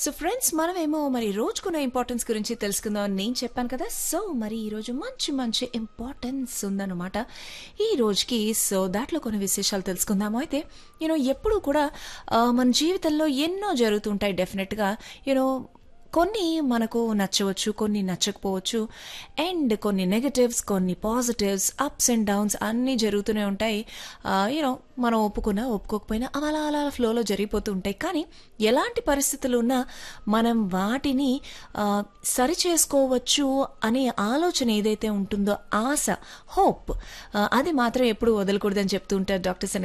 so friends మనమేమో మరి రోజుకున్న importance గురించి తెలుసుకుందాం అని నేను చెప్పాను కదా సో మరి ఈ రోజు మంచి మంచి ఇంపార్టెన్స్ ఉందన్నమాట ఈ రోజుకి సో దాంట్లో కొన్ని విశేషాలు తెలుసుకుందాము అయితే యూనో ఎప్పుడు కూడా ఆ, మన జీవితంలో ఎన్నో జరుగుతుంటాయి డెఫినెట్గా యూనో కొన్ని మనకు నచ్చవచ్చు కొన్ని నచ్చకపోవచ్చు అండ్ కొన్ని నెగటివ్స్ కొన్ని పాజిటివ్స్ అప్స్ అండ్ డౌన్స్ అన్నీ జరుగుతూనే ఉంటాయి యూనో మనం ఒప్పుకున్నా ఒప్పుకోకపోయినా అవి అలా అలా ఫ్లోలో జరిగిపోతూ ఉంటాయి కానీ ఎలాంటి పరిస్థితులు ఉన్నా మనం వాటిని ఆ, సరి చేసుకోవచ్చు అనే ఆలోచన ఏదైతే ఉంటుందో ఆశ హోప్ అది మాత్రం ఎప్పుడు వదలకూడదని చెప్తూ ఉంటారు డాక్టర్స్